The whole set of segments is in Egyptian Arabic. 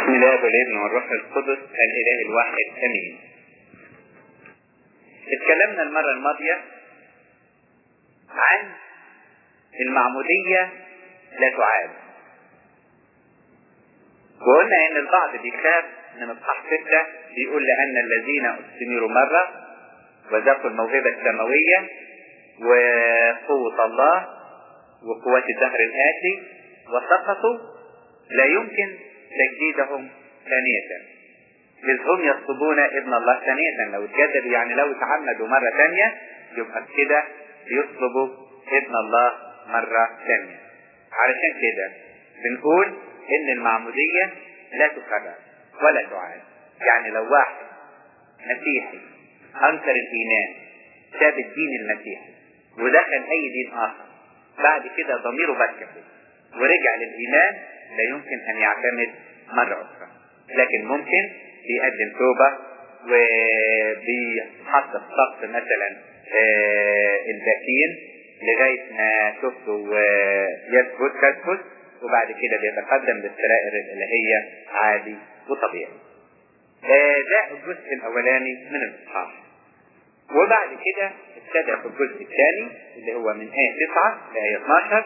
بسم الله والابن والروح القدس الاله الواحد امين اتكلمنا المرة الماضية عن المعمودية لا تعاد وقلنا ان البعض بيخاف من اصحاح ستة بيقول لان الذين استمروا مرة وذاقوا الموهبة السماوية وقوة الله وقوات الدهر الآتي وسقطوا لا يمكن تجديدهم ثانية إذ هم يطلبون ابن الله ثانية لو اتجددوا يعني لو تعمدوا مرة ثانية يبقى كده يطلبوا ابن الله مرة ثانية علشان كده بنقول إن المعمودية لا تكرر ولا تعاد يعني لو واحد مسيحي أنكر الإيمان ساب الدين المسيحي ودخل أي دين آخر بعد كده ضميره بكته ورجع للإيمان لا يمكن أن يعتمد مرة أخرى لكن ممكن بيقدم توبة وبيحط في ضغط مثلا الباكين لغاية ما شفته يثبت تثبت وبعد كده بيتقدم للسرائر الإلهية عادي وطبيعي ده الجزء الأولاني من الإصحاح وبعد كده ابتدى في الجزء الثاني اللي هو من آية 9 لآية 12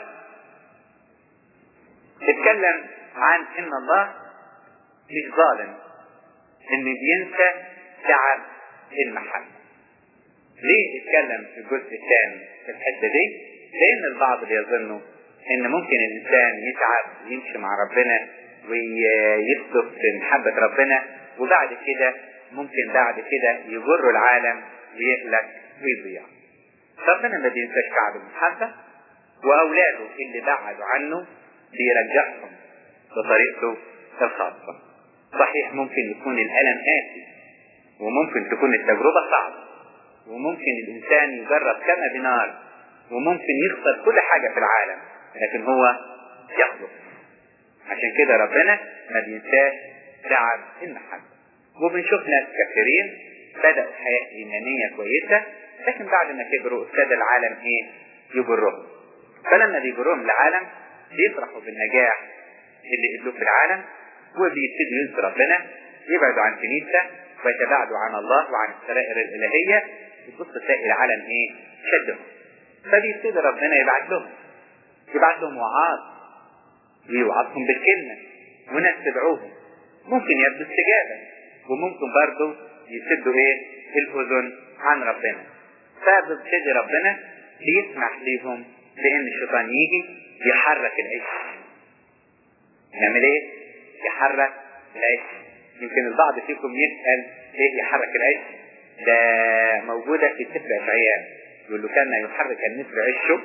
اتكلم عن ان الله مش ظالم ان بينسى تعب المحبة ليه اتكلم في الجزء الثاني في الحتة دي لان البعض بيظنوا ان ممكن الانسان يتعب يمشي مع ربنا ويسلك في محبة ربنا وبعد كده ممكن بعد كده يجر العالم ويهلك ويضيع ربنا ما بينساش تعب المحبة واولاده اللي بعدوا عنه بيرجعهم بطريقته الخاصة صحيح ممكن يكون الألم قاسي وممكن تكون التجربة صعبة وممكن الإنسان يجرب كما بنار وممكن يخسر كل حاجة في العالم لكن هو يخلص عشان كده ربنا ما بينساش تعب المحبة وبنشوف ناس كثيرين بدأوا حياة إيمانية كويسة لكن بعد ما كبروا ابتدى العالم إيه يجرهم فلما بيجرهم العالم بيفرحوا بالنجاح اللي قبلوه في العالم وبيبتدوا ينسوا ربنا يبعدوا عن كنيسة ويتباعدوا عن الله وعن السرائر الإلهية وتبص تلاقي العالم إيه شدهم فبيبتدي ربنا يبعت لهم يبعت لهم وعاظ ويوعظهم بالكلمة وناس تدعوهم ممكن يبدو استجابة وممكن برضه يسدوا إيه الأذن عن ربنا فبيبتدي ربنا بيسمح ليهم بإن الشيطان يجي يحرك العيش يعمل ايه يحرك العيش يمكن البعض فيكم يسأل ايه يحرك العيش ده موجودة في سفر اشعياء يقول له كان يحرك النسر عشه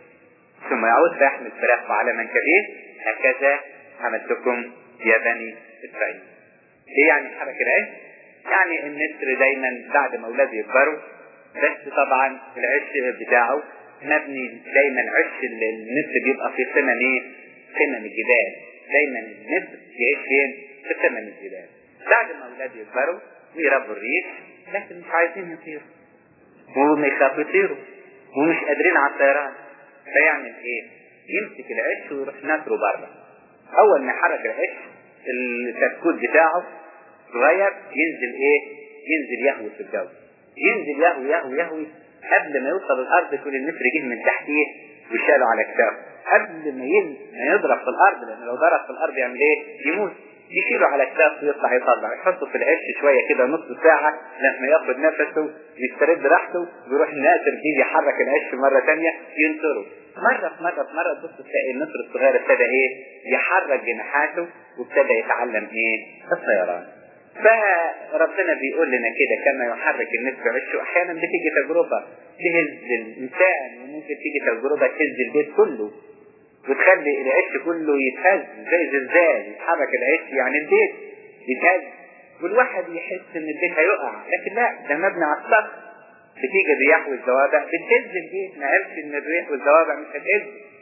ثم يعود فيحمل فراخه على منكبيه هكذا عملتكم يا بني اسرائيل ايه يعني يحرك العيش يعني النسر دايما بعد ما اولاده يكبروا بس طبعا العش بتاعه مبني دايما عش النسر بيبقى في قمم ايه؟ قمم الجبال دايما النسر يعيش فين؟ في قمم الجبال بعد ما اولاده يكبروا ويربوا الريش لكن مش عايزين يطيروا وما يخافوا يطيروا ومش قادرين على الطيران فيعمل ايه؟ يمسك العش ويروح ناثره بره اول ما يحرك العش الكتكوت بتاعه صغير ينزل ايه؟ ينزل يهوي في الجو ينزل يهوي يهوي يهوي قبل ما يوصل الارض يكون النسر جه من تحتيه وشاله على كتافه قبل ما ما يضرب في الارض لان لو ضرب في الارض يعمل ايه؟ يموت يشيله على كتافه ويطلع يطلع يحطه في العش شويه كده نص ساعه لما ياخد نفسه يسترد راحته ويروح الناسر فيه يحرك العش مره ثانيه ينصره مرة في مرة في مرة تبص تلاقي النسر الصغير ابتدى ايه؟ يحرك جناحاته وابتدى يتعلم ايه؟ الطيران. فربنا بيقول لنا كده كما يحرك النسر عشه احيانا بتيجي تجربة تهز الانسان وممكن تيجي تجربة تهز البيت كله وتخلي العش كله يتهز زي زلزال يتحرك العش يعني البيت يتهز والواحد يحس ان البيت هيقع لكن لا ده مبني على الصخر بتيجي الرياح والزوابع بتهز البيت ما قالش ان الرياح والزوابع مش هتهز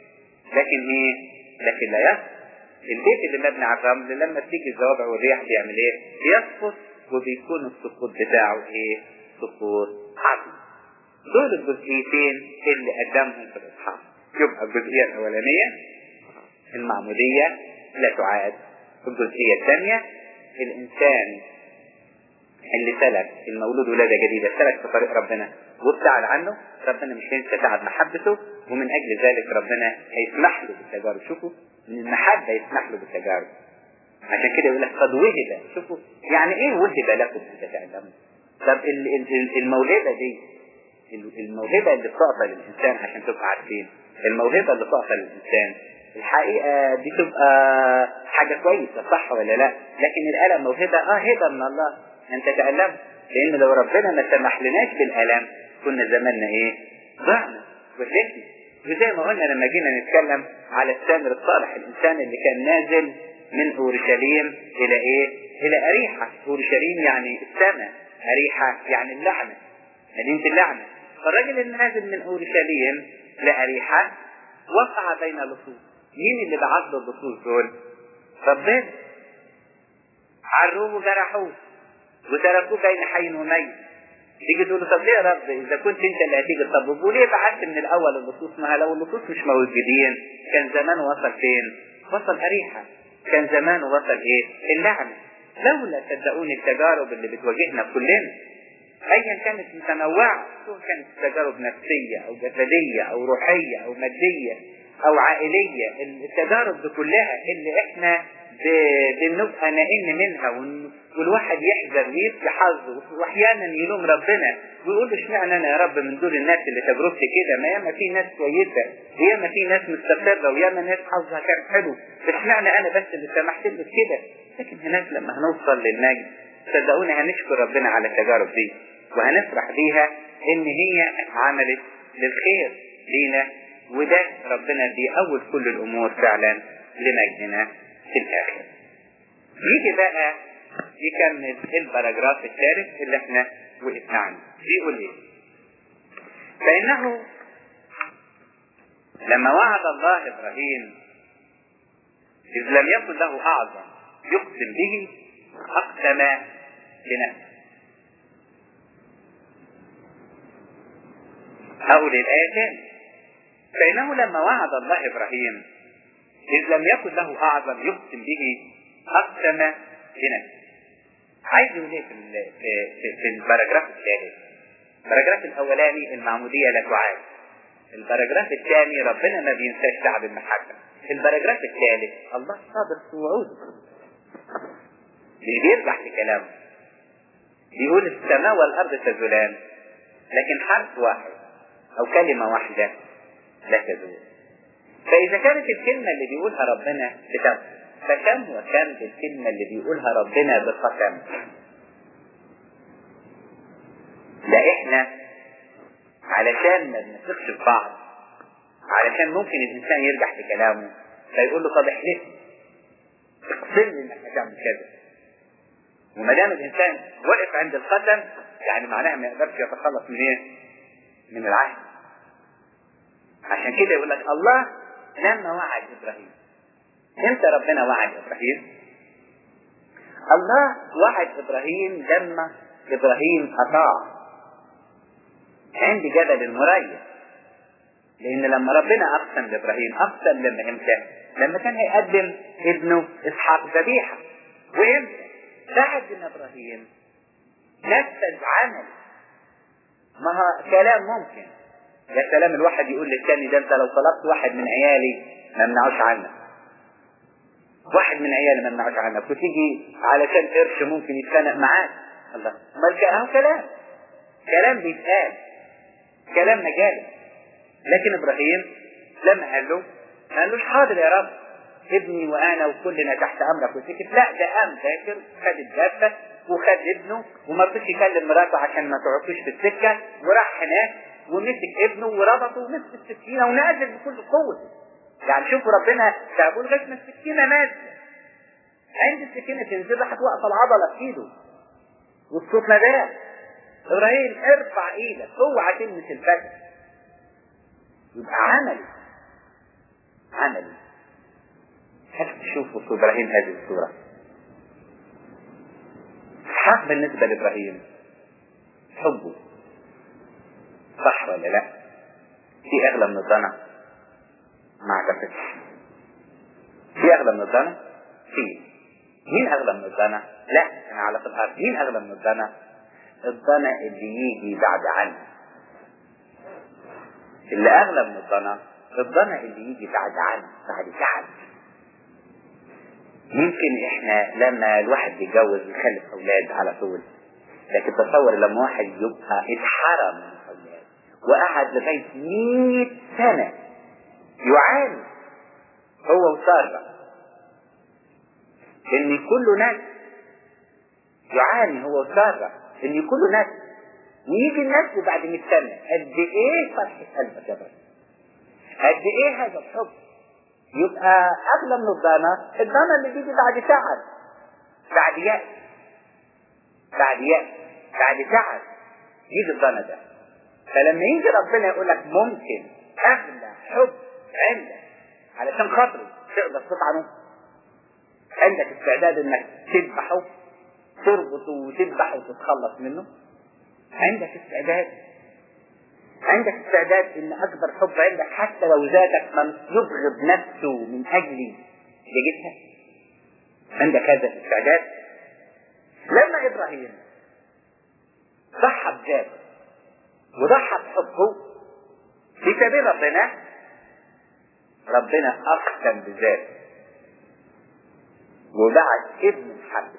لكن ايه لكن لا يحصل البيت اللي مبني على الرمل لما تيجي الزوابع والرياح بيعمل ايه؟ بيسقط وبيكون السقوط بتاعه ايه؟ سقوط عظيم. دول الجزئيتين اللي قدمهم في الاصحاح. يبقى الجزئية الأولانية المعمودية لا تعاد. الجزئية الثانية الإنسان اللي سلك المولود ولادة جديدة سلك في طريق ربنا وابتعد عنه ربنا مش هينسى تعب محبته ومن أجل ذلك ربنا هيسمح له بالتجارب شوفوا من المحبة يسمح له بالتجارب عشان كده يقول لك قد وهب شوفوا يعني ايه وهب لكم ان تتعلموا طب الموهبة دي الموهبة اللي بتعطى للإنسان عشان تبقى عارفين الموهبة اللي تعطى للإنسان الحقيقة دي تبقى حاجة كويسة صح ولا لا لكن الألم موهبة اه هبة من الله أن تتألم لأن لو ربنا ما سمح لناش بالألم كنا زماننا إيه ضعنا وحلتنا وزي ما قلنا لما جينا نتكلم على السامر الصالح الإنسان اللي كان نازل من أورشليم إلى إيه إلى أريحة أورشليم يعني السماء أريحة يعني اللعنة مدينة اللعنة فالراجل اللي نازل من أورشليم لأريحة وقع بين لصوص مين اللي بعت له اللصوص دول؟ ربنا عروه وجرحوه وتركوه بين حي وميت تيجي تقول له طب ليه يا رب اذا كنت انت اللي هتيجي طب وليه بعت من الاول اللصوص ما لو اللصوص مش موجودين كان زمان وصل فين؟ وصل اريحه كان زمان وصل ايه؟ اللعنه لولا صدقوني التجارب اللي بتواجهنا كلنا ايا كانت متنوعه سواء كانت تجارب نفسيه او جسديه او روحيه او ماديه او عائليه التجارب دي كلها اللي احنا بنبقى نائم منها والواحد يحزن ويبكي حظه واحيانا يلوم ربنا ويقول له اشمعنى انا يا رب من دول الناس اللي تجربتي كده ما ياما في ناس كويسه وياما في ناس مستقره وياما ناس حظها كان حلو اشمعنى انا بس اللي سمحت له كده لكن هناك لما هنوصل للنجم صدقوني هنشكر ربنا على التجارب دي وهنفرح بيها ان هي عملت للخير لينا وده ربنا بيأول كل الامور فعلا لمجدنا في الاخر يجي بقى يكمل الباراجراف الثالث اللي احنا وقفنا عنه بيقول ايه فانه لما وعد الله ابراهيم اذ لم يكن له اعظم يقسم به اقسم لنفسه هقول الآية تاني فإنه لما وعد الله إبراهيم إذ لم يكن له أعظم يقسم به أقسم لنفسه عايز يقول ايه في في في الباراجراف الثالث الباراجراف الاولاني المعموديه لا تعاد الباراجراف الثاني ربنا ما بينساش تعب المحبه الباراجراف الثالث الله صادق في وعوده بيرجع في كلامه بيقول السماء والارض تزولان لكن حرف واحد او كلمه واحده لا تزول فاذا كانت الكلمه اللي بيقولها ربنا بتبقى فكم وكم بالكلمة اللي بيقولها ربنا بقسم ده احنا علشان ما بنثقش في بعض علشان ممكن الانسان يرجع في كلامه فيقول له طب احلف اقسم لي انك هتعمل كذا وما دام الانسان وقف عند القسم يعني معناها ما يقدرش يتخلص من ايه؟ من العهد عشان كده يقول لك الله لما وعد ابراهيم امتى ربنا وعد ابراهيم الله وعد ابراهيم لما ابراهيم اطاع عند جبل المريا لان لما ربنا اقسم لابراهيم اقسم لما امتى لما كان هيقدم ابنه اسحاق ذبيحه وامتى بعد ما ابراهيم نفذ عمل ما هو كلام ممكن يا سلام الواحد يقول للتاني ده انت لو طلبت واحد من عيالي ما منعوش عنك واحد من عيالي ما منعوش عنك وتيجي علشان قرش ممكن يتخانق معاك الله امال اهو كلام كلام بيتقال كلام مجالي لكن ابراهيم لما قال له ما قالوش حاضر يا رب ابني وانا وكلنا تحت امرك وسكت لا ده قام ذاكر خد الدابه وخد ابنه وما رضيش يكلم مراته عشان ما تعطوش في السكه وراح هناك ومسك ابنه وربطه ومسك السكينه ونازل بكل قوته يعني شوفوا ربنا تعبوا لغايه ما السكينه نازله عند السكينه تنزل راحت واقفه العضله في ايده والصوت ناداه ابراهيم ارفع ايدك اوعى تلمس الفتح يبقى عملي عملي هل تشوفوا في ابراهيم هذه الصوره اسحاق بالنسبه لابراهيم حبه صح ولا لا في اغلى من الظن ما اعتقدش في اغلى من الظن في مين اغلى من الضنا لا انا على في الارض مين اغلى من الضنا الضنا اللي يجي بعد عني اللي اغلى من الضنا الضنا اللي يجي بعد عني بعد تعب ممكن احنا لما الواحد يتجوز ويخلف اولاد على طول لكن تصور لما واحد يبقى اتحرم من الاولاد وقعد لغايه 100 سنه يعاني هو وساره ان يكون له ناس يعاني هو وساره ان يكون له ناس ويجي الناس بعد 100 سنه قد ايه فرحه قلبك يا بابا قد ايه هذا الحب يبقى اغلى من الضنا الضنا اللي بيجي بعد تعب بعد يأس بعد يأس بعد تعب يجي الضنا ده فلما يجي ربنا يقول لك ممكن اغلى حب عندك علشان خاطري تقدر تطعنه عندك استعداد انك تذبحه تربطه وتذبحه وتتخلص منه عندك استعداد عندك استعداد ان اكبر حب عندك حتى لو ذاتك من يبغض نفسه من اجل يجدها عندك هذا الاستعداد لما ابراهيم ضحى بذاته وضحى بحبه في سبيل ربنا ربنا اقسم بذاته وبعت ابن محبب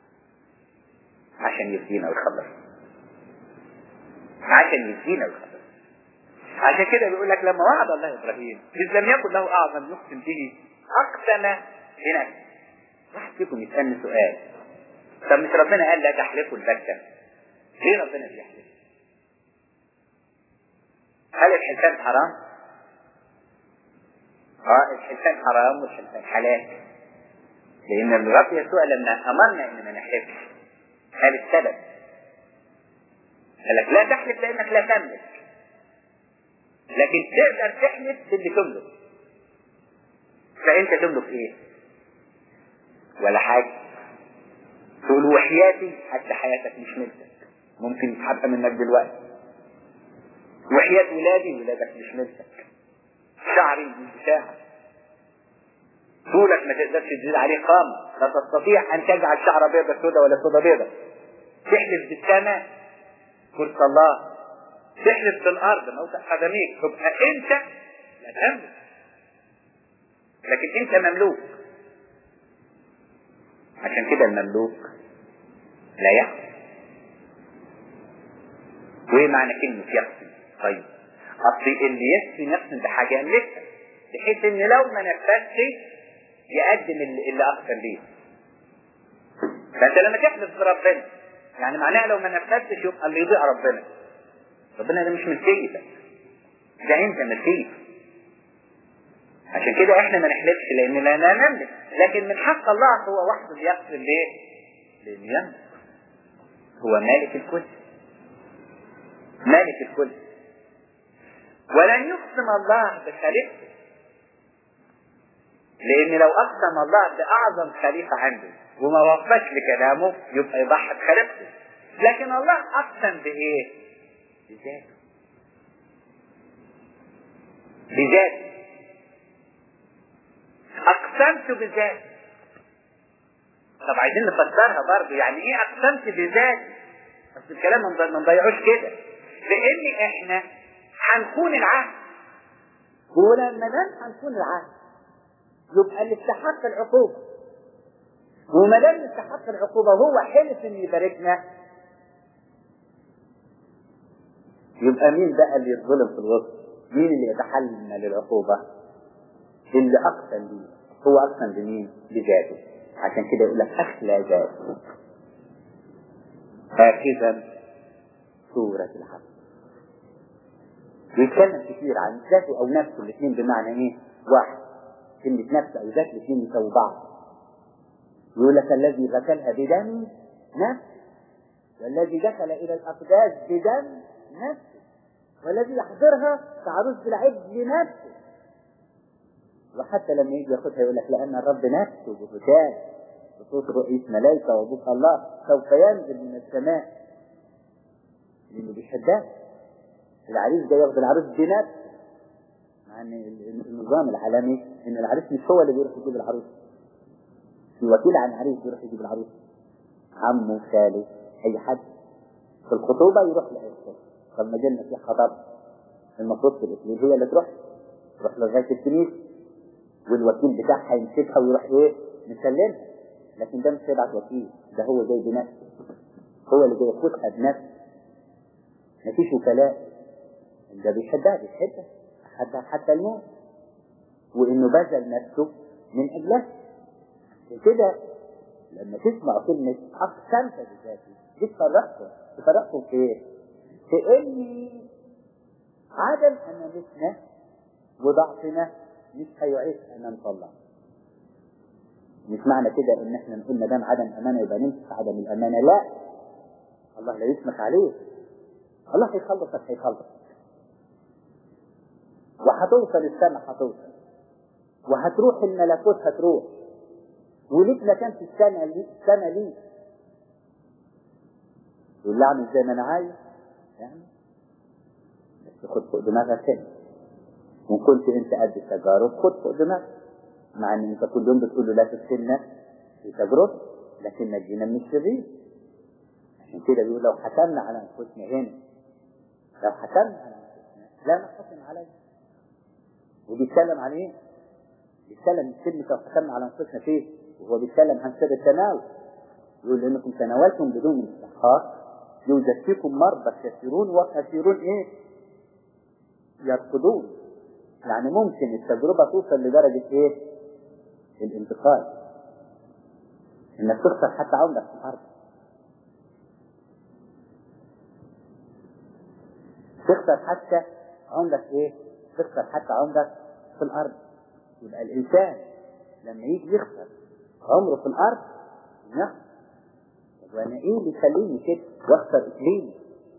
عشان يفدينا ويخلصنا عشان يفدينا ويخلصنا عشان كده بيقول لك لما وعد الله ابراهيم اذ لم يكن له اعظم يقسم به اقسم بنفسه واحد فيكم يسالني سؤال طب مش ربنا قال لا تحلفوا البتة ليه ربنا بيحلف هل الحلفان حرام اه الحلفان حرام والحلفان حلال لان الرب يسوع لما امرنا اننا نحلف قال السبب قال لك لا تحلف لانك لا تملك لكن تقدر تحلف باللي تملك فانت تملك ايه ولا حاجة تقول وحياتي حتى حياتك مش ملكك ممكن يتحبى منك دلوقتي وحياة ولادي ولادك مش ملكك شعري مش بتاعك طولك ما تقدرش تزيد عليه قامة لا تستطيع ان تجعل شعر بيضة سودة ولا سودة بيضة تحلف بالسماء كرسي الله تحلف بالارض موضع قدميك تبقى انت لا تملك لكن انت مملوك عشان كده المملوك لا يقسم وايه معنى كلمة يقسم طيب اصل اللي يقسم يقسم بحاجة يملكها بحيث ان لو ما نفذش يقدم اللي, اللي اقسم بيه فانت لما تحلف بربنا يعني معناها لو ما نفذتش يبقى اللي يضيع ربنا ربنا ده مش ملكيتك ده انت ملكية عشان كده احنا ما نحلفش لان لا نملك لكن من حق الله هو وحده بيقسم ليه؟ لانه يملك هو مالك الكل مالك الكل ولن يقسم الله بخليفته لان لو اقسم الله باعظم خليفة عنده وما وفاش لكلامه يبقى يضحك خليفته لكن الله اقسم بايه بذاته بذاته اقسمت بذاتي طب عايزين نفسرها برضه يعني ايه اقسمت بذاتي بس الكلام ما نضيعوش كده لان احنا هنكون العهد ولما دام هنكون العهد يبقى اللي استحق العقوبة وما دام استحق العقوبة هو حلف ان يباركنا يبقى مين بقى اللي يتظلم في الوسط؟ مين اللي يتحمل للعقوبة؟ اللي أقسم بيه هو أقسم بمين؟ بذاته عشان كده يقول لك أخلى ذاته هكذا صورة العبد بيتكلم كتير عن ذاته أو نفسه الاثنين بمعنى إيه؟ واحد كلمة نفس أو ذات الاثنين يساوي بعض يقول لك الذي غسلها بدم نفسه والذي دخل إلى الأقداس بدم نفسه والذي يحضرها كعروس بالعجل نفسه وحتى لما يجي ياخدها يقول لك لأن الرب نفسه بهتان بصوت رؤية ملائكة وبوك الله سوف ينزل من السماء لأنه بيحبها العريس جاي ياخد العروس بنفسه مع ان النظام العالمي ان العريس مش هو اللي بيروح يجيب العروس في وكيل عن عريس يروح يجيب العروس عمه خاله اي حد في الخطوبه يروح لاي خطوبه طب ما جينا في خطب المفروض في الاكليل هي اللي تروح تروح لغايه الكنيسه والوكيل بتاعها يمسكها ويروح ايه مسلمها لكن ده مش هيبعت وكيل ده هو جاي بنفسه هو اللي جاي ياخدها بنفسه مفيش وكلاء ده بيحبها بيحبها حتى حتى الموت وانه بذل نفسه من اجلها كده لما تسمع كلمة أقسمت بذاتي دي تفرقكم تفرقكم في إيه؟ في إن عدم أمانتنا وضعفنا مش هيعيش أمام الله مش معنى كده إن إحنا نقول ما دام عدم أمانة يبقى نمسك عدم الأمانة لا الله لا يسمح عليه الله هيخلصك هيخلصك وهتوصل السماء هتوصل وهتروح الملكوت هتروح وليك مكان في السنة لي السنة ليك يقول لي اعمل زي ما انا عايز يعني بس خد فوق دماغك تاني وان كنت انت قد التجارب خد فوق دماغك مع ان انت كل يوم بتقول له لا تفتنا في تجربة لكن نجينا من الشرير عشان كده بيقول لو حكمنا على انفسنا هنا لو حكمنا على انفسنا لا نحكم عليه وبيتكلم عن ايه؟ بيتكلم كلمة لو حكمنا على انفسنا فيه وهو بيتكلم عن سر التناول يقول انكم تناولتم بدون استحقاق يوجد فيكم مرضى كثيرون وكثيرون ايه يرفضون يعني ممكن التجربة توصل لدرجة ايه الانتقال انك تخسر حتى عمرك في الارض تخسر حتى عمرك ايه تخسر حتى عمرك في الارض يبقى الانسان لما يجي يخسر عمره في الارض يخسر طب وانا ايه اللي يخليني كده واخسر اقليمي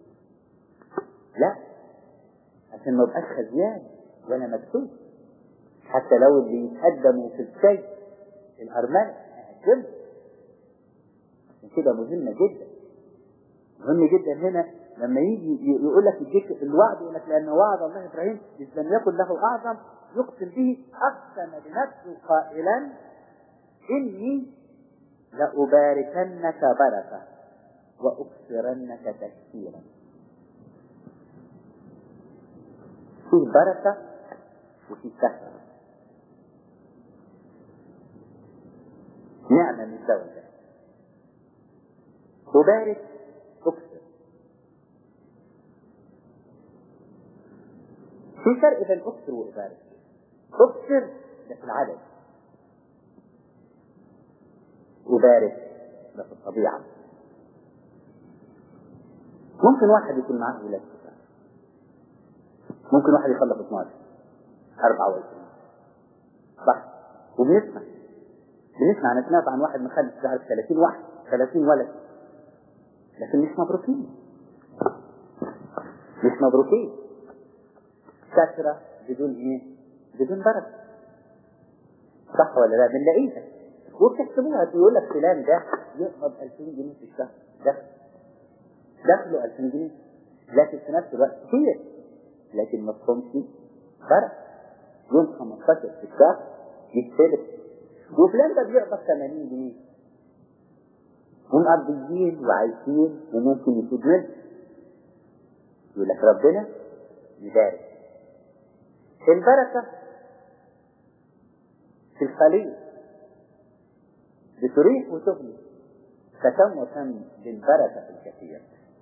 لا عشان ما ابقاش خزيان ولا مكسوف حتى لو اللي يتقدموا في الشيء الارمله اهجمه عشان كده مهمه جدا مهم جدا هنا لما يجي يقول لك يديك الوعد يقول لك لان وعد الله ابراهيم اذ لم يكن له اعظم يقسم به اقسم بنفسه قائلا اني لأباركنك بركة وأكثرنك تكثيرا في بركة وفي كثرة نعمة من الزوجة أبارك أكثر في فرق بين أكثر وأبارك أكثر ده في العدد أبارك ده في الطبيعة ممكن واحد يكون معاه ولاد كتير ممكن واحد يخلف 12 24 صح وبنسمع بنسمع انا سمعت عن واحد مخلف مش عارف 30 واحد 30 ولد لكن مش مبروكين مش مبروكين كثرة بدون ايه؟ بدون بركة صح ولا لا؟ بنلاقيها وبتحسبوها يقول لك فلان ده يقبض 2000 جنيه في الشهر دخل دخله 2000 جنيه لكن في نفس الوقت كتير لكن ما تصومش فرق يوم 15 في الشهر يتسلف وفلان ده بيقبض 80 جنيه ومقضيين وعايشين وممكن يفيد منه يقول لك ربنا يبارك البركة في الخليل بتريح وتغني فكم وكم بالبركة في الكثير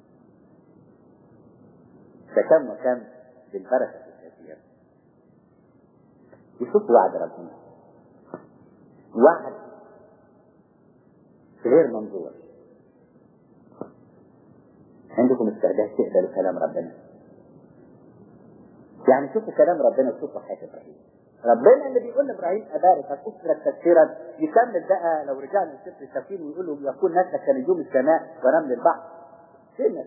فكم وكم بالبركة في الكثير يشوف وعد ربنا وعد غير منظور عندكم استعداد تقبلوا كلام ربنا يعني شوفوا كلام ربنا وشوفوا حياة ابراهيم ربنا اللي بيقول لابراهيم ابارك اكثرك تكثيرا يكمل بقى لو رجعنا لسفر التكوين ويقول له يكون نسلك كنجوم السماء ورمل البحر فين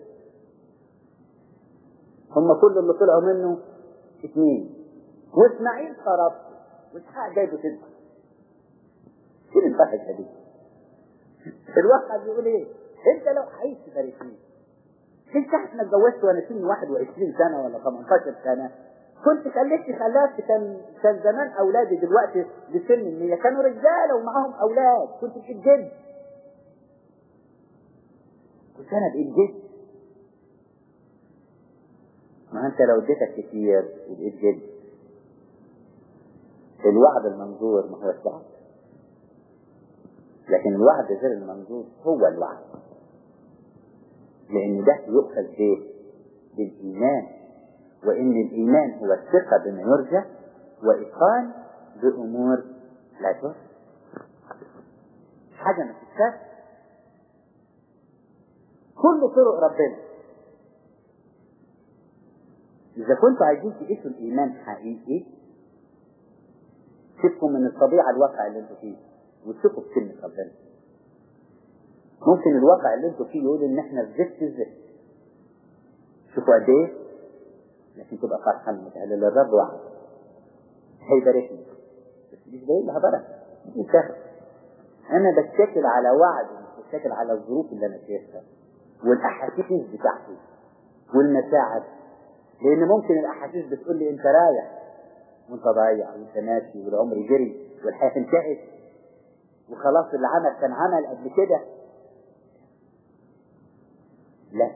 هم كل اللي طلعوا منه اثنين واسماعيل خرب واسحاق جايبه كده فين الفرحة دي؟ الواحد بيقول ايه؟ انت لو عايش تباركني انت ساعة ما اتجوزت وانا سني 21 سنة ولا 18 سنة كنت خلفت خلفت كان كان زمان اولادي دلوقتي بسن المية كانوا رجاله ومعاهم اولاد كنت بقيت جد كنت انا بقيت جد ما انت لو اديتك كتير وبقيت جد الوعد المنظور ما هو الوعد لكن الوعد غير المنظور هو الوعد لان ده يؤخذ به بالايمان وان الايمان هو الثقه بما يرجى وايقان بامور لا ترجى حاجه ما تتشافش كل طرق ربنا إذا كنتوا عايزين تعيشوا الإيمان حقيقي سيبكم من الطبيعة الواقع اللي انتوا فيه وتثقوا في كلمة ربنا ممكن الواقع اللي انتوا فيه يقول إن إحنا في زفت الزفت شوفوا قد إيه لكن تبقى فرحان متهلل الرب وعد هيباركني بس مش جاي لها بركة مش سهل أنا بتشكل على وعد مش بتشكل على الظروف اللي أنا شايفها والأحاسيس بتاعتي والمشاعر لان ممكن الاحاسيس بتقول لي انت رايح وانت ضايع وانت ماشي والعمر جري والحياه انتهت وخلاص اللي عمل كان عمل قبل كده لا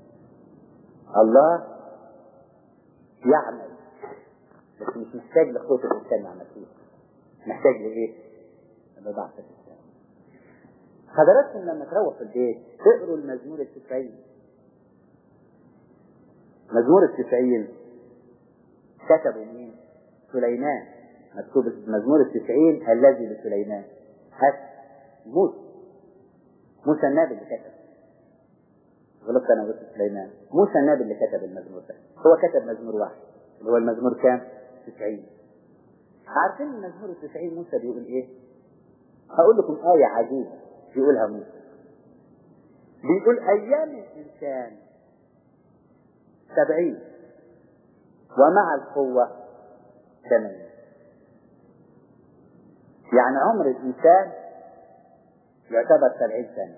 الله يعمل بس مش محتاج لقوة الإنسان مع نفسه محتاج لإيه؟ لضعف الإنسان حضراتكم لما تروحوا البيت تقروا المزمور التسعين مزمور التسعين كتبه مين؟ سليمان مكتوب مزمور التسعين الذي لسليمان هات موسى موسى النبي اللي كتب غلطت انا قلت سليمان موسى النبي اللي كتب المزمور ده هو كتب مزمور واحد اللي هو المزمور كام؟ 90 عارفين المزمور التسعين موسى بيقول ايه؟ هقول لكم آية عجيبة بيقولها موسى بيقول أيام الإنسان سبعين ومع القوة ثمانين يعني عمر الإنسان يعتبر سبعين سنة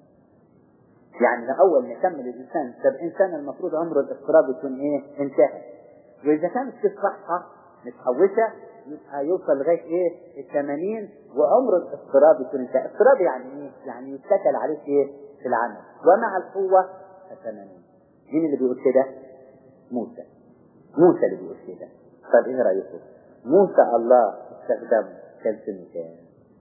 يعني أول ما يكمل الإنسان سبعين سنة المفروض عمره الافتراضي يكون إيه؟ انتهى وإذا كانت في الصحة متحوشة يبقى يوصل لغاية إيه؟ الثمانين وعمره الافتراضي يكون انتهى افتراضي يعني إيه؟ يعني يتكل عليه في إيه؟ في العمل ومع القوة الثمانين مين اللي بيقول كده؟ موسى موسى اللي بيقول كده طب ايه رايكم؟ موسى الله استخدمه كان سنه كام؟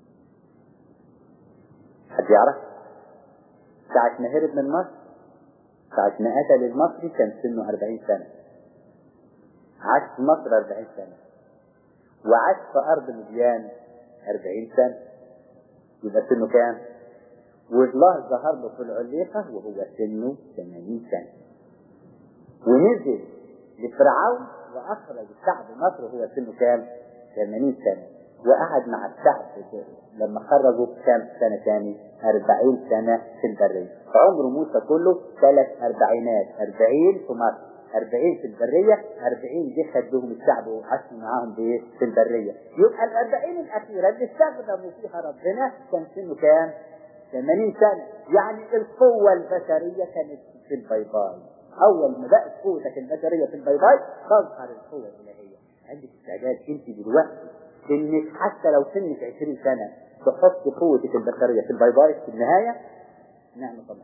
حد يعرف؟ ساعة ما هرب من مصر ساعة ما قتل المصري كان سنه 40 سنة عاش في مصر 40 سنة وعاش في أرض مديان 40 سنة يبقى سنه كام؟ والله ظهر له في العليقة وهو سنه 80 سنة ونزل لفرعون واخرج الشعب مصر وهو سنه كام؟ 80 سنه وقعد مع الشعب لما خرجوا كام سنه ثاني؟ 40 سنه في البريه فعمر موسى كله ثلاث اربعينات 40 في مصر 40 في البريه 40 دي خدهم الشعب وعاشوا معاهم بايه؟ في البريه يبقى ال 40 الاخيره اللي استخدموا فيها ربنا كان سنه كام؟ 80 سنه يعني القوه البشريه كانت في البيضاء اول ما بقت قوتك البشريه في البيضاء تظهر القوه الالهيه عندك استعداد انت دلوقتي انك حتى لو سنك 20 سنه تحط قوتك البشريه في البيضاء في النهايه نعمه الله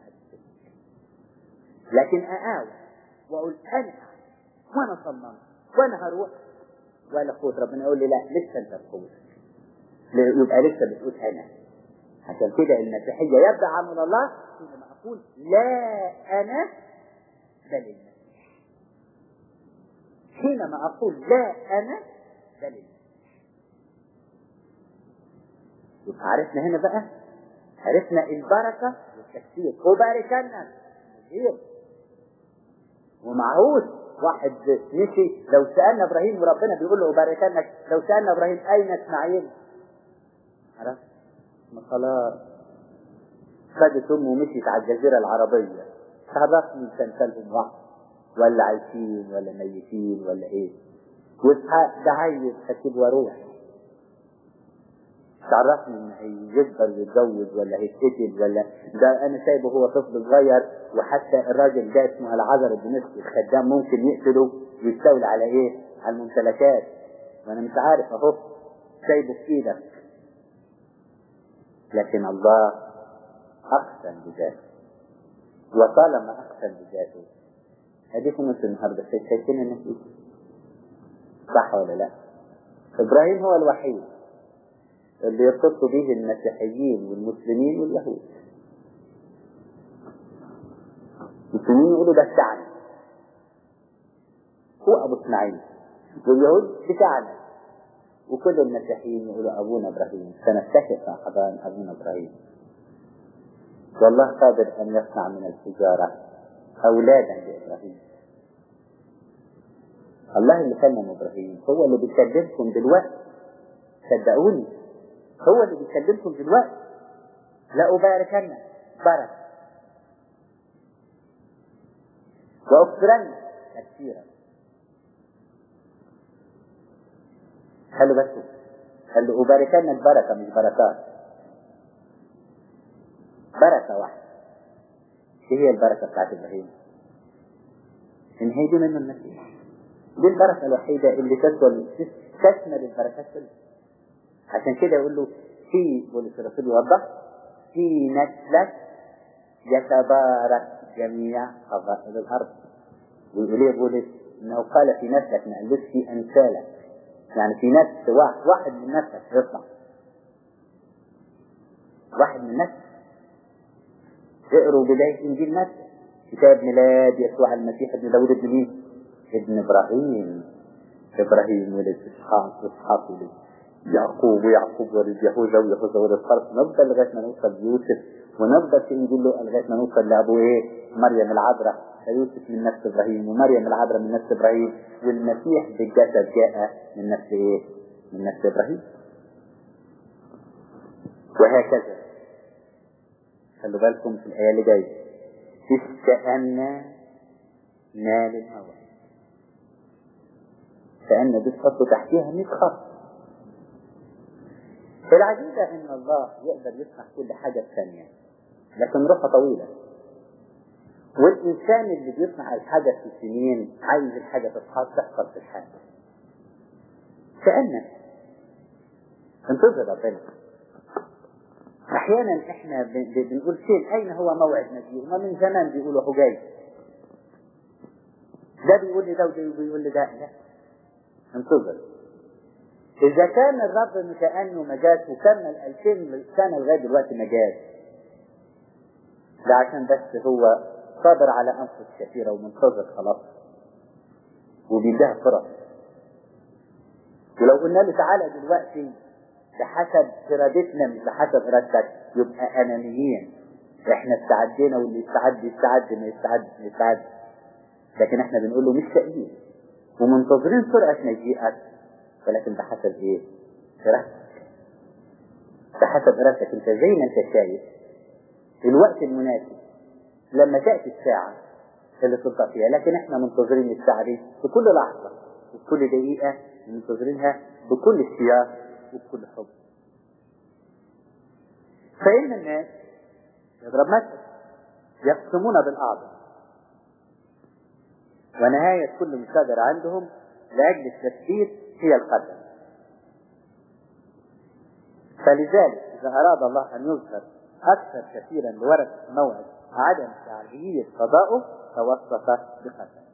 لكن اقاوم واقول انا وانا صممت وانا هروح ولا قوه ربنا يقول لي لا لسه انت بقوتك يبقى لسه بتقول انا عشان كده المسيحيه يبدا عمل الله حينما اقول لا انا بل المسيح حينما أقول لا أنا بل المسيح يبقى عرفنا هنا بقى عرفنا البركة والتكسير وباركنا كثير ومعهوش واحد مشي لو سألنا إبراهيم وربنا بيقول له باركنك لو سألنا إبراهيم أين إسماعيل؟ عرفت؟ ما خلاص خدت أمه ومشيت على الجزيرة العربية تعرفني تمثالهم واحد ولا عايشين ولا ميتين ولا ايه واسحاق ده عايز هسيب واروح تعرفني ان هيكبر ويتجوز ولا هيتقتل ولا ده انا سايبه هو طفل صغير وحتى الراجل ده اسمه العذر الدمشقي الخدام ممكن يقتله ويستولي على ايه؟ على الممتلكات وانا مش عارف اهو سايبه في ايدك لكن الله اقسم بذاته وطالما اقسم بذاته اديكم انتم النهارده شايفين النتيجه صح ولا لا؟ ابراهيم هو الوحيد اللي يرتبط به المسيحيين والمسلمين واليهود المسلمين يقولوا ده بتاعنا هو ابو اسماعيل واليهود بتاعنا وكل المسيحيين يقولوا ابونا ابراهيم سنفتخر في احضان ابونا ابراهيم والله قادر ان يصنع من الحجاره اولادا لابراهيم الله اللي كلم ابراهيم هو اللي بيكلمكم دلوقتي صدقوني هو اللي بيكلمكم دلوقتي لا أباركن بركة وأكثرن كثيرا خلوا بس قال له أباركن البركة مش بركات بركة واحدة ايه هي البركة بتاعت إبراهيم؟ إن هي دي منه المسيح دي البركة الوحيدة اللي تشمل تشمل البركات كلها عشان كده يقول له في بولس الرسول يوضح في نسلك يتبارك جميع قبائل الارض ويقول ايه بولس انه قال في نسلك ما قالوش في امثالك يعني في نفس واحد واحد من نفسك يطلع واحد من نفسك اقروا بداية انجيل نفسك كتاب ميلاد يسوع المسيح ابن داود ابن مين؟ ابن ابراهيم ابراهيم ولد اسحاق واسحاق ولد يعقوب ويعقوب ولد يهوذا ويهوذا ولد خرف نفضل لغايه ما نوصل ليوسف ونفضل في انجيل له لغايه ما نوصل لابو ايه؟ مريم العذراء يوسف من نفس ابراهيم ومريم العذراء من نفس ابراهيم والمسيح بالجسد جاء من نفس ايه؟ من نفس ابراهيم. وهكذا خلوا بالكم في الايه اللي جايه استأنا نال الموت فأن دي تحط تحتها 100 خط العجيبة إن الله يقدر يصنع كل حاجة بثانية لكن روحه طويلة والإنسان اللي بيصنع الحاجة في سنين عايز الحاجة تحصل في الحاجة كأنك انتظر ربنا أحيانا إحنا بنقول شيء أين هو موعد مجيء ما من زمان بيقولوا هو جاي ده بيقول لي ده وده بيقول لي ده لا انتظر إذا كان الرب كأنه ما جاش وكمل 2000 سنة لغاية دلوقتي ما جاش ده عشان بس هو صابر على أنفس كثيرة ومنتظر خلاص وبيديها فرص ولو قلنا له تعالى دلوقتي بحسب إرادتنا مش بحسب إرادتك يبقى أنانيين إحنا استعدينا واللي يستعد يستعد ما يستعد ما يستعد لكن إحنا بنقول له مش شقيين ومنتظرين سرعة مجيئك ولكن بحسب إيه؟ إرادتك بحسب إرادتك أنت زي ما أنت شايف الوقت المناسب لما تأتي الساعة اللي تلقى فيها لكن احنا منتظرين الساعة دي في كل لحظة وفي كل دقيقة منتظرينها بكل اشتياق وبكل حب فإن الناس يضرب مثل يقسمون بالأعظم ونهاية كل مشاجرة عندهم لأجل التثبيت هي القدر فلذلك إذا أراد الله أن يظهر أكثر كثيرا لورثة موعد عدم شرعية قضائه توصف بقدر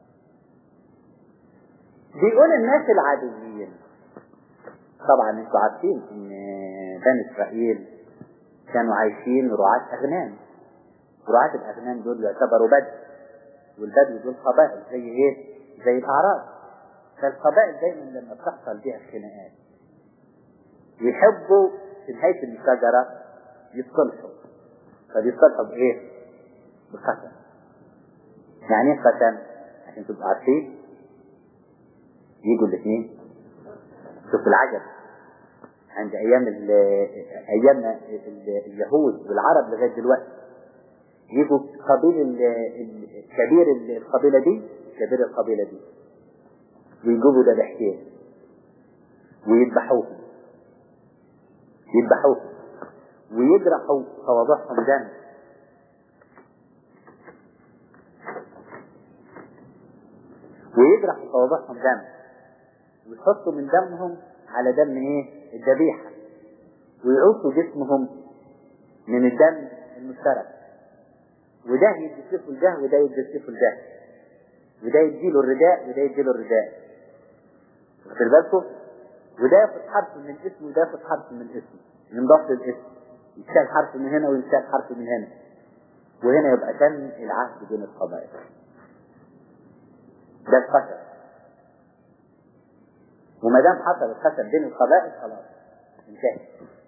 بيقول الناس العاديين طبعا انتوا عارفين ان بني اسرائيل كانوا عايشين رعاة اغنام رعاة الاغنام دول يعتبروا بدو والبدو دول قبائل زي ايه؟ زي الاعراب فالقبائل دايما لما بتحصل بها خناقات يحبوا في نهاية الشجرة يتصلحوا فبيصطلحوا بايه؟ بقسم يعني ايه قسم؟ عشان تبقوا عارفين يجوا الاثنين شوف العجب عند ايام ال ايام ال اليهود والعرب لغايه دلوقتي يجوا قبيل ال كبير القبيله دي كبير القبيله دي ويجيبوا ذبحتين ويذبحوهم يذبحوه ويجرحوا صوابعهم دم ويجرحوا صوابعهم دم ويحطوا من دمهم على دم ايه الذبيحة ويعوصوا جسمهم من الدم المشترك وده يدسفوا لده وده يدسفوا لده وده يديله الرداء وده يديله الرداء واخد بالكم وده ياخد حرف من اسمه وده ياخد حرف من اسمه ينضاف للاسم يتشال حرف من هنا ويتشال حرف من هنا وهنا يبقى تم العهد بين القبائل ده الخشب وما دام حصل الخشب بين القبائل خلاص انتهى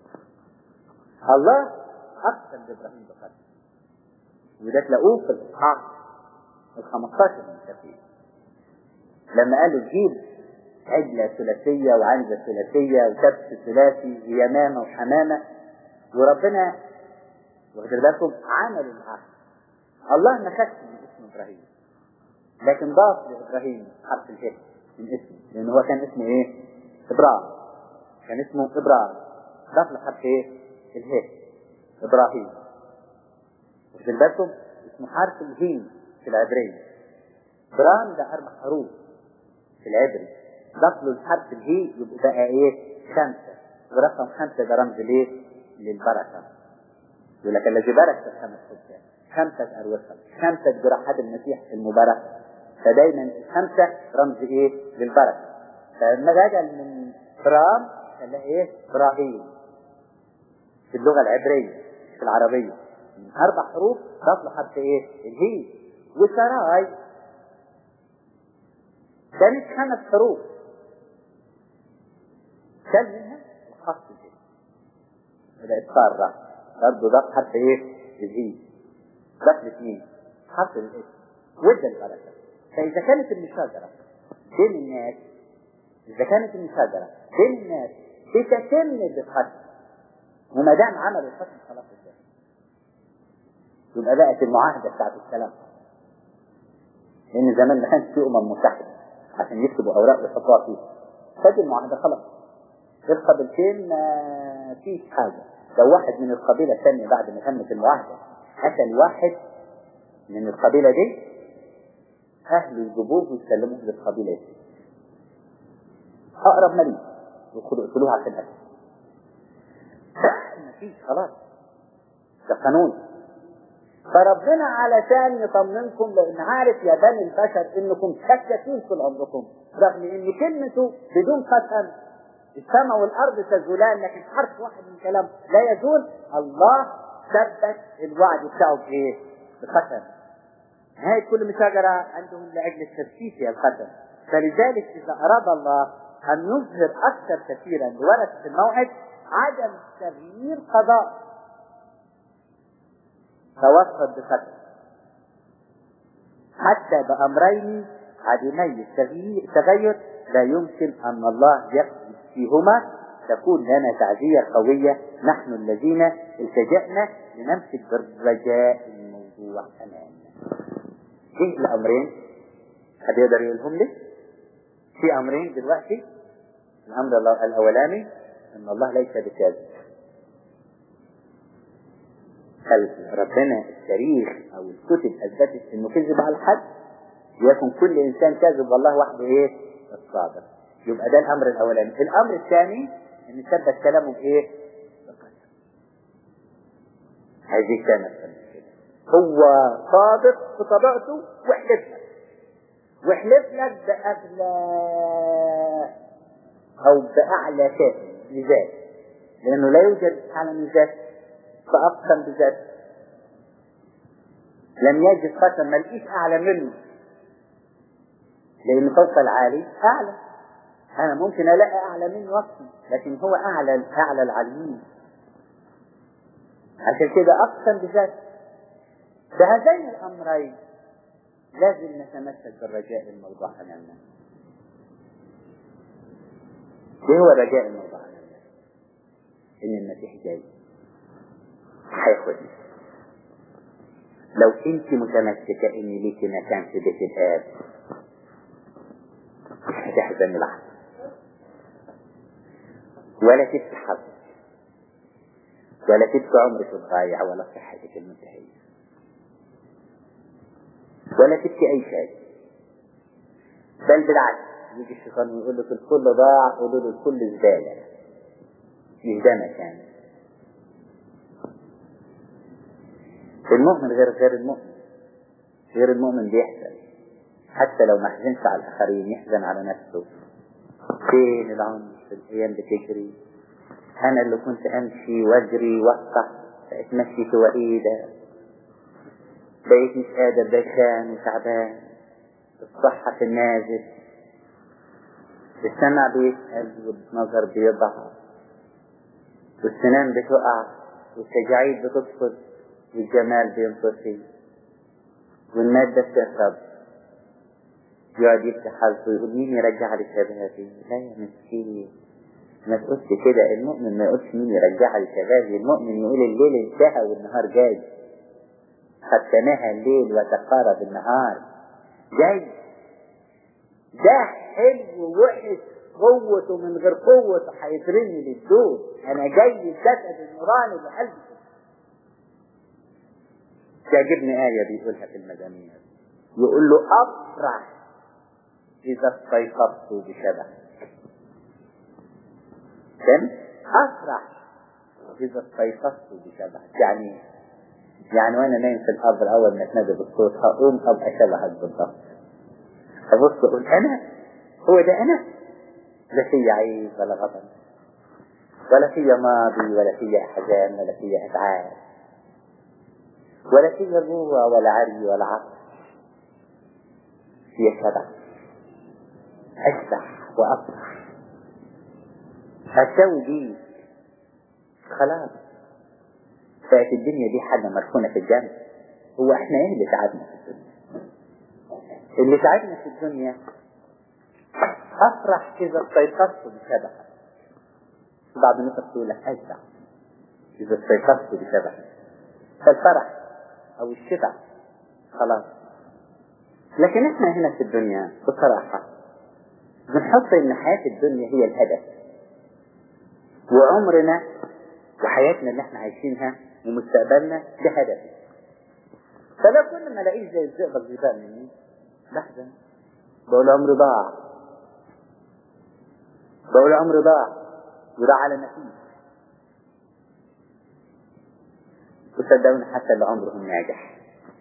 الله اقسم بابراهيم بخشب وده تلاقوه في الاصحاح ال 15 من التفسير لما قالوا تجيب عجلة ثلاثية وعنزة ثلاثية وكبش ثلاثي ويمامة وحمامة وربنا واخد بالكم عمل العهد الله ما خدش من اسم ابراهيم لكن ضاف لابراهيم حرف اله من اسمه لان هو كان اسمه ايه؟ ابراهيم كان اسمه ابراهيم ضاف له حرف ايه؟ اله ابراهيم واخد بالكم اسمه حرف الهين في العبرية ابراهيم ده اربع حروف في العبري ضاف له الحرف الهي يبقى بقى ايه؟ خمسة ورقم خمسة ده رمز ليه؟ للبركة يقول لك الذي بارك في الخمس حجات خمسة أروسة خمسة جراحات المسيح المبارك فدايما الخمسة رمز إيه؟ للبركة فلما بدل من برام خلاه إيه؟ إبراهيم في اللغة العبرية في العربية من أربع حروف ضاف له حرف إيه؟ الهي وسراي كانت خمس حروف شال منها وحط الهي بقت سارة برضه ضاف حرف ايه؟ الهي ضاف الاثنين حرف الاسم وادى البركة فإذا كانت المشاجرة بين الناس إذا كانت المشاجرة بين الناس بتتم بالختم وما دام عمل الختم خلاص انتهى يبقى بقت المعاهدة بتاعت السلام لأن زمان ما كانش في أمم متحدة عشان يكتبوا أوراق ويحطوها فيها فدي المعاهدة خلاص القبيلتين ما فيش حاجة لو واحد من القبيلة الثانية بعد ما تمت المعاهدة قتل واحد من القبيلة دي أهله يجيبوه ويسلموه للقبيلة دي أقرب مليء يدخلوا يقتلوه عشان أكل مفيش خلاص ده قانون فربنا علشان يطمنكم لان عارف يا بني البشر انكم شكاكين طول عمركم رغم ان كلمته بدون قسم السماء والارض تزولان لكن حرف واحد من كلام لا يزول الله ثبت الوعد بتاعه بايه؟ بقسم نهاية كل مشاجرة عندهم لأجل التثبيت يا القسم فلذلك إذا أراد الله أن يظهر أكثر كثيرا لورثة الموعد عدم تغيير قضاء توسط بقسم حتى بأمرين عديمي التغير لا يمكن أن الله يقضي فيهما تكون لنا تعزية قوية نحن الذين التجأنا لنمسك بالرجاء الموضوع أمامنا ايه الأمرين حد يقدر يقولهم لي في أمرين دلوقتي الأمر الأولاني أن الله ليس بكاذب هل ربنا التاريخ أو الكتب أثبتت أنه كذب على الحد يكن كل إنسان كاذب والله وحده إيه الصادق يبقى ده الأمر الأولاني الأمر الثاني أن ثبت كلامه بإيه بقسم هذه كانت هو صادق في طبيعته واحلف لك واحلف لك بأغلى أو بأعلى كائن ميزان لأنه لا يوجد أعلى ميزان فأقسم بذات لم يجد قسم ما لقيش أعلى منه لأن فوق العالي أعلى أنا ممكن ألاقي أعلى منه وقتي لكن هو أعلى أعلى العاليين عشان كده أقسم بذات بهذين الأمرين لازم نتمسك بالرجاء الموضوع أمامنا ايه هو الرجاء الموضوع أمامنا إن المسيح جاي هياخدني لو انت متمسكة ان ليكي مكان في بيت الاب مش هتحزني لحظة ولا تفتح حظك ولا تبكي عمرك الضايع ولا صحتك المنتهية ولا تبكي أي شيء بل بالعكس يجي الشيطان ويقول لك الكل ضاع قولوا له الكل زبالة مش ده مكان المؤمن غير غير المؤمن غير المؤمن بيحزن حتى لو ما حزنش على الآخرين يحزن على نفسه فين العمر في الأيام بتجري أنا اللي كنت أمشي وأجري وأقطع بقيت مشي في وئيدة بقيت مش قادر دخان وتعبان الصحة في النازل السمع بيسأل والنظر بيضعف والسنان بتقع والتجاعيد بتطفل والجمال بينطفي والمادة بتهرب يقعد يفتح حظه ويقول مين يرجع لي شبابي لا يا مسكين ما تقولش كده المؤمن ما يقولش مين يرجع لي شبابي المؤمن يقول الليل انتهى والنهار جاي ختمها الليل وتقارب النهار جاي ده حلو ووحش قوته من غير قوته هيترمي للدود انا جاي الجسد النوراني لقلبي تعجبني آية بيقولها في المزامير يقول له أفرح إذا استيقظت بشبه فهمت؟ أفرح إذا استيقظت بشبه يعني يعني وأنا نايم في القبر أول ما تنادي بالصوت هقوم أبقى شبهك بالضبط أبص أقول أنا هو ده أنا لا في عيب ولا غضب ولا في ماضي ولا في أحزان ولا في أتعاب ولا في جوع ولا عري ولا عطش في شبع أشبع وأفرح أسوي دي خلاص بقت الدنيا دي حاجة مركونة في الجنة هو احنا ايه اللي تعبنا في الدنيا اللي تعبنا في الدنيا أفرح إذا استيقظت بشبع بعض الناس تقول لك أشبع إذا استيقظت بشبع فالفرح أو الشبع خلاص لكن احنا هنا في الدنيا بصراحة بنحط ان حياة الدنيا هي الهدف وعمرنا وحياتنا اللي احنا عايشينها ومستقبلنا ده هدف فلو كل ما الاقيه زي الزئبق الزباء مني بحزن بقول عمري ضاع بقول عمري ضاع وده على نتيجة وصدقوني حتى اللي عمرهم ناجح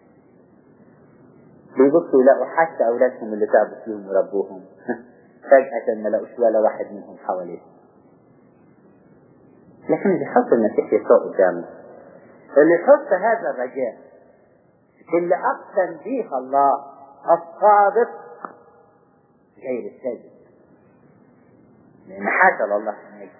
بيبصوا يلاقوا حتى أولادهم اللي تعبوا فيهم وربوهم فجأة ما لقوش ولا واحد منهم حواليهم لكن بيحط المسيح يسوع قدامه اللي يحط هذا الرجاء اللي أقسم به الله الصادق غير الكاذب لأن حاشا لله أن يكذب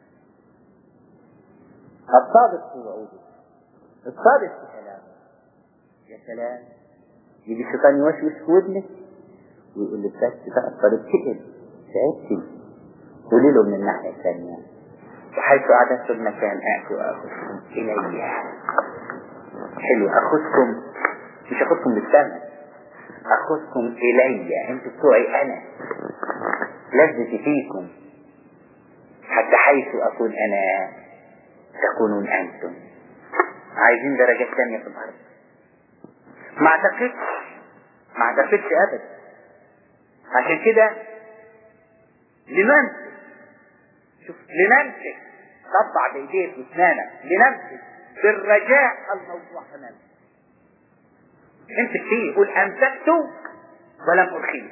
الصادق في وعوده الصادق في كلامه يا سلام يجي الشيطان يوشوش في ودنك ويقول لك بس بقى الطريق تقل تعبتي قولي له من الناحية الثانية وحيث أعددت المكان آتي وأخذكم إلي حلو أخذكم مش أخذكم للسماء أخذكم إلي أنتوا بتوعي أنا لذتي فيكم حتى حيث أكون أنا تكونون أنتم عايزين درجات ثانية في الأرض ما اعتقدش ما اعتقدش أبدا عشان كده لنمسك شوف لنمسك طبع بإيديك واسنانك لنمسك بالرجاء الموضوع أمامك امسك فيه قول أمسكت ولم أرخيه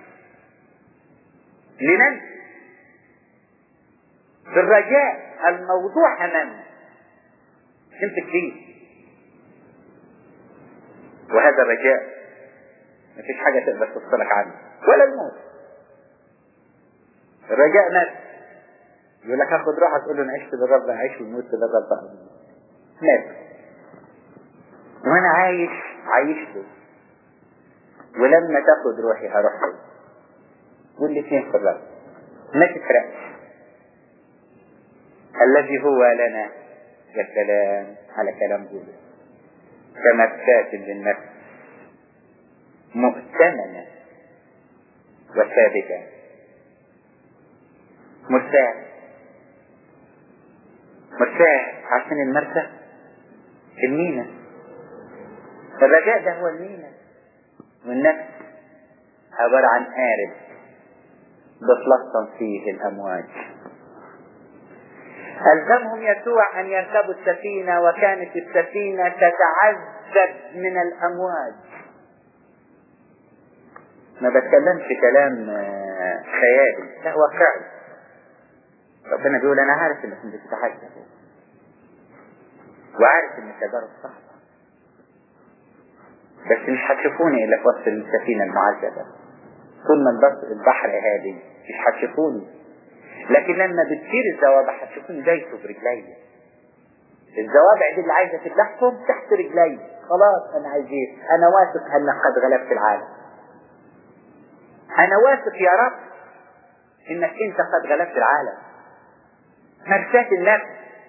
لنمسك بالرجاء الموضوع أمامنا امسك فيه وهذا الرجاء مفيش حاجة تقدر تفصلك عنه ولا الموت الرجاء نفس يقول لك هاخد روحك تقول له انا عشت بالرب اعيش وموت بالرب مات وانا عايش عايش له ولما تاخد روحي هروح له والاثنين في الرب ما تفرقش الذي هو لنا يا سلام على كلام بولس كمسات للنفس مؤتمنة وثابتة مرساة مرساة عشان المرسى المينا الرجاء ده هو المينا والنفس عبارة عن قارب بتلطم فيه الأمواج ألزمهم يسوع أن يركبوا السفينة وكانت السفينة تتعذب من الأمواج ما بتكلمش كلام خيالي لا واقعي ربنا بيقول أنا عارف إنكم بتتعذبوا وعارف إن التجارب صعبة بس مش هتشوفوني إلا في وسط السفينة المعذبة طول ما البحر هادي مش هتشوفوني لكن لما بتصير الزوابع هتشوفوني دايسه برجلي الزوابع دي اللي عايزه تبلعكم تحت رجلي خلاص انا عايز ايه انا واثق انك قد غلبت العالم انا واثق يا رب انك انت قد غلبت العالم مرساة النفس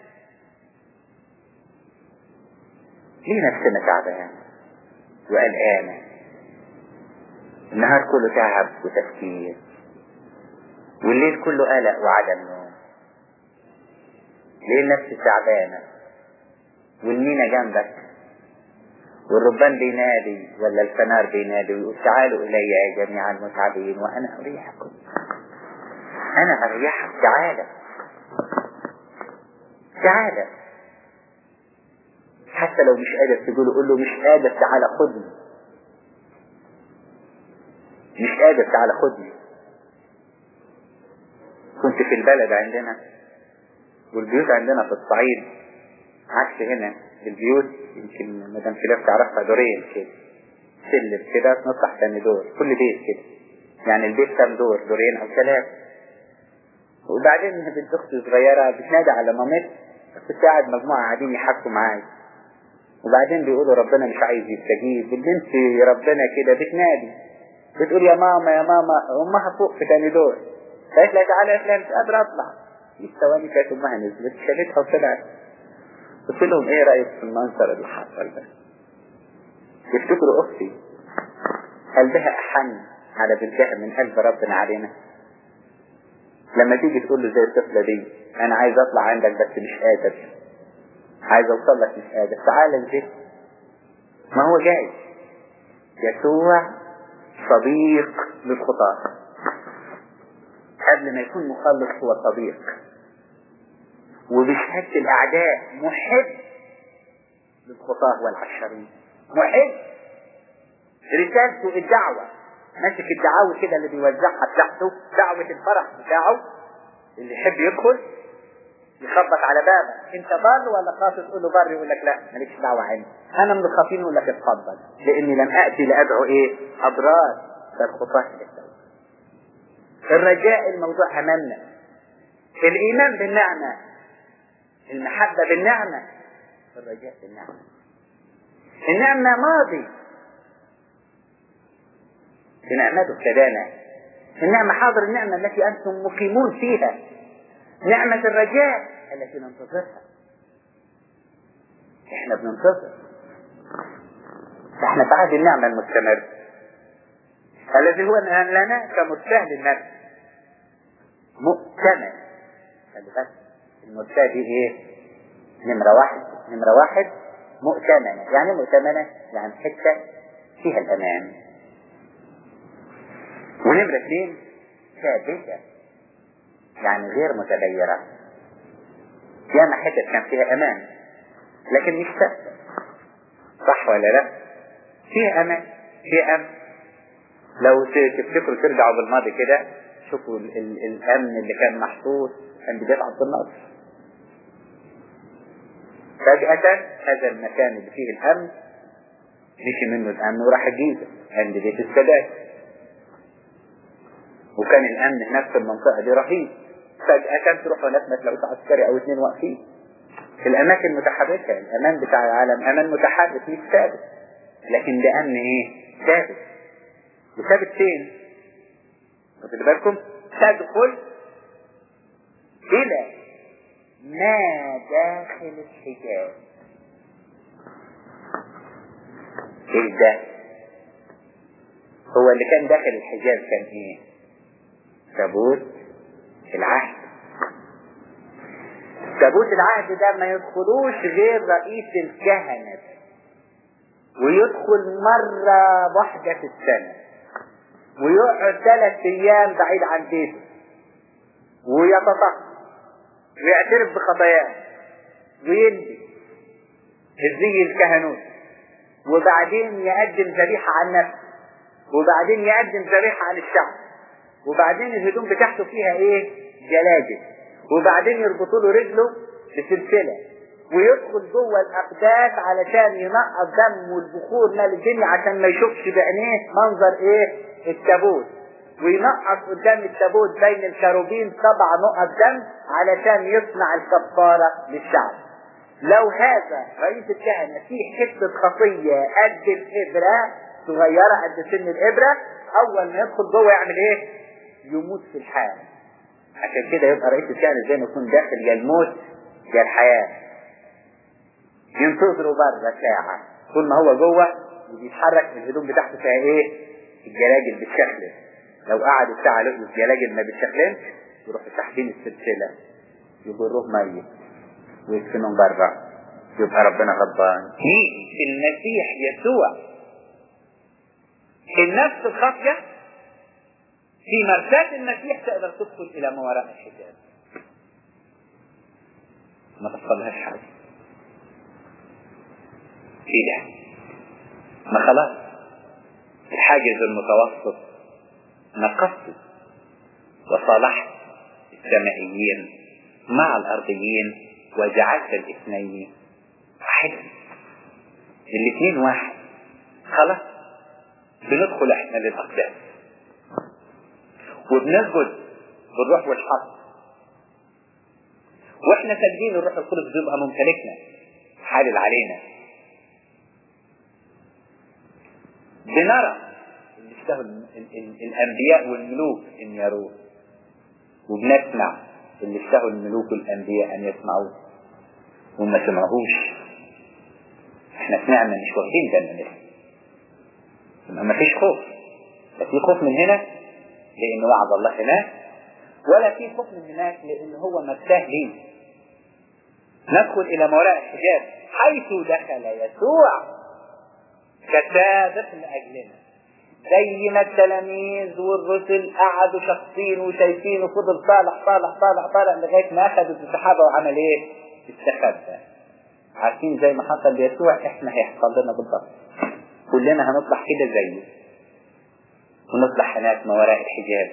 ليه نفسنا تعبانة وقلقانة النهار كله تعب وتفكير والليل كله قلق وعدم نوم ليه النفس تعبانة والمينا جنبك والربان بينادي ولا الفنار بينادي ويقول تعالوا إلي يا جميع المتعبين وأنا أريحكم أنا أريحك تعالى تعالى حتى لو مش قادر تقول قول له مش قادر تعالى خدني مش قادر تعالى خدني كنت في البلد عندنا والبيوت عندنا في الصعيد عكس هنا البيوت يمكن مدام خلاف تعرفها دورين كده سلم كده نطلع تاني دور كل بيت كده يعني البيت كام دور دورين او ثلاثة وبعدين بنت اختي صغيرة بتنادي على مامتها كنت قاعد مجموعة قاعدين يحكوا معايا وبعدين بيقولوا ربنا مش عايز يستجيب البنت ربنا كده بتنادي بتقول يا ماما يا ماما امها فوق في تاني دور قالت لها تعالى يا فلان مش قادرة اطلع في ثواني كانت امها نزلت شالتها وطلعت قلت لهم ايه رأيك في المنظر اللي حصل ده تفتكروا اختي قلبها احن على بنتها من قلب ربنا علينا لما تيجي تقول له زي الطفلة دي انا عايز اطلع عندك بس مش قادر عايز اوصل لك مش قادر تعالى البيت ما هو جاي يسوع صديق للخطاة قبل ما يكون مخلص هو صديق وبشهادة الأعداء محب للخطاة والعشرين محب رسالته الدعوة ماسك الدعاوى كده اللي بيوزعها بتاعته دعوة الفرح بتاعه اللي يحب يدخل يخبط على بابك انت بر ولا قاصد تقول له بر يقول لك لا مالكش دعوة عندي انا من الخاطين يقول لك اتفضل لاني لم اتي لادعو ايه ابرار بل خطاة للتوبة الرجاء الموضوع امامنا الايمان بالنعمة المحبة بالنعمة الرجاء بالنعمة النعمة ماضي بنعمته ابتدانا النعمة حاضر النعمة التي أنتم مقيمون فيها نعمة الرجاء التي ننتظرها احنا بننتظر احنا في عهد النعمة المستمر الذي هو لنا كمرتاه للنفس مؤتمن بس المرتاه دي ايه نمرة واحد نمرة واحد مؤتمنة يعني مؤتمنة يعني حتة فيها الأمان ونمرة اثنين ثابتة يعني غير متغيرة ياما حتت كان فيها أمان لكن مش ثابتة صح ولا لا؟ فيها أمان فيها أمن لو تفتكروا ترجعوا بالماضي كده شوفوا ال ال الأمن اللي كان محطوط عند بيت عبد الناصر فجأة هذا المكان اللي فيه الأمن مشي منه الأمن وراح الجيزة عند بيت السادات وكان الأمن هناك في المنطقة دي رهيب فجأة تروحوا هناك ما تلاقوش عسكري أو اثنين واقفين الأماكن متحركة الأمان بتاع العالم أمان متحرك مش ثابت لكن ده أمن إيه؟ ثابت وثابت فين؟ واخد بالكم؟ تدخل إلى ما داخل الحجاب ايه ده هو اللي كان داخل الحجاب كان ايه تابوت العهد تابوت العهد ده ما يدخلوش غير رئيس الكهنة ويدخل مرة واحدة في السنة ويقعد ثلاث أيام بعيد عن بيته ويتطهر ويعترف بخطاياه ويلبس الزي الكهنوت وبعدين يقدم ذبيحة عن نفسه وبعدين يقدم ذبيحة عن الشعب وبعدين الهدوم بتاعته فيها ايه جلاجل وبعدين يربطوا له رجله بسلسلة ويدخل جوه الأقداس علشان ينقط دم والبخور مال الدنيا عشان ما يشوفش بعينيه منظر ايه التابوت وينقط قدام التابوت بين الكروبين سبع نقط دم علشان يصنع الكفارة للشعب لو هذا رئيس الكهنة فيه حتة خطية قد الإبرة صغيرة قد سن الإبرة أول ما يدخل جوه يعمل إيه؟ يموت في الحال عشان كده يبقى رئيس الكهنة زي ما يكون داخل يا الموت يا الحياة ينتظروا بره ساعة طول ما هو جوه وبيتحرك الهدوم بتاعته فيها ايه؟ الجلاجل بتشخلل لو قعد الساعة لقوا الجلاجل ما بتشخللش يروحوا ساحبين السلسلة يجروه ميت ويدفنهم بره يبقى ربنا غضبان في المسيح يسوع النفس الخاطية في مرساة المسيح تقدر تدخل إلى ما وراء الحجاب ما تصلهاش حاجة ايه ده ما خلاص الحاجز المتوسط نقصت وصالحت السمائيين مع الأرضيين وجعلت الاثنين واحد الاثنين واحد خلاص بندخل احنا للأقدام وبنسجد بالروح والحق واحنا ساجدين الروح القدس بيبقى ممتلكنا حالل علينا بنرى اللي اشتهوا الانبياء والملوك ان يروه وبنسمع اللي اشتهوا الملوك والانبياء ان يسمعوه وما سمعوش احنا سمعنا مش واخدين بالنا منه يبقى ما فيش خوف لا في خوف من هنا لان وعد الله هناك ولا في خوف من هناك لان هو مرتاح ليه ندخل الى ما وراء الحجاب حيث دخل يسوع كسابق لاجلنا زي ما التلاميذ والرسل قعدوا شخصين وشايفين وفضل طالع طالع طالع طالع لغايه ما اخذت السحابه وعمل ايه؟ استخبى عارفين زي ما حصل ليسوع احنا هيحصل لنا بالضبط كلنا هنطلع كده زيه ونطلع هناك ما وراء الحجاب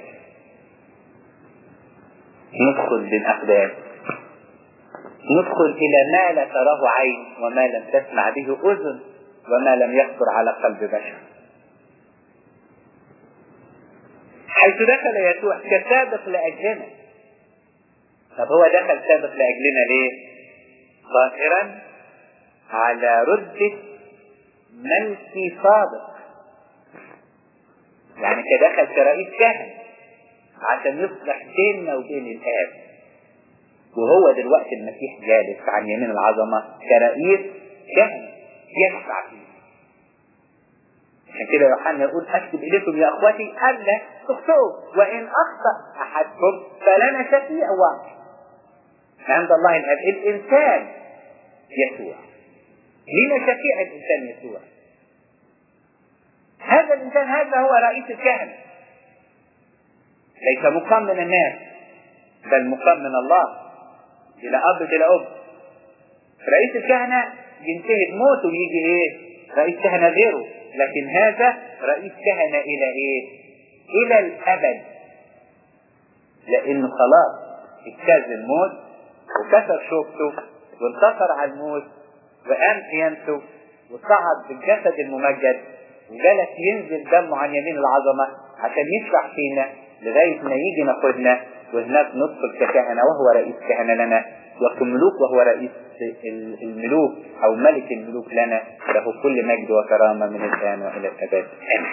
ندخل للأقدام ندخل إلى ما لا تراه عين وما لم تسمع به أذن وما لم يخطر على قلب بشر حيث دخل يسوع كسابق لأجلنا طب هو دخل سابق لأجلنا ليه ظاهرا على ردة ملك صادق يعني كدخل كرئيس كهنة عشان يصلح بيننا وبين الآب وهو دلوقتي المسيح جالس عن يمين العظمة كرئيس كهنة يشفع فيه عشان كده يوحنا يقول أكتب إليكم يا أخوتي ألا تخطئوا وإن أخطأ أحدكم فلنا شفيع واحد عند الله الأب الإنسان يسوع لنا شفيع الإنسان يسوع هذا الإنسان هذا هو رئيس الكهنة ليس مقام من الناس بل مقام من الله إلى أب إلى أب رئيس الكهنة ينتهي بموته ويجي إيه رئيس كهنة غيره لكن هذا رئيس كهنة إلى إيه إلى الأبد لأنه خلاص اجتاز الموت وكسر شوكته وانتصر على الموت وقام قيامته وصعد بالجسد الممجد وجلس ينزل دمه عن يمين العظمة عشان يشفع فينا لغاية ما يجي ناخدنا وهناك ندخل ككهنة وهو رئيس كهنة لنا وكملوك وهو رئيس الملوك أو ملك الملوك لنا له كل مجد وكرامة من الآن وإلى الأبد آمين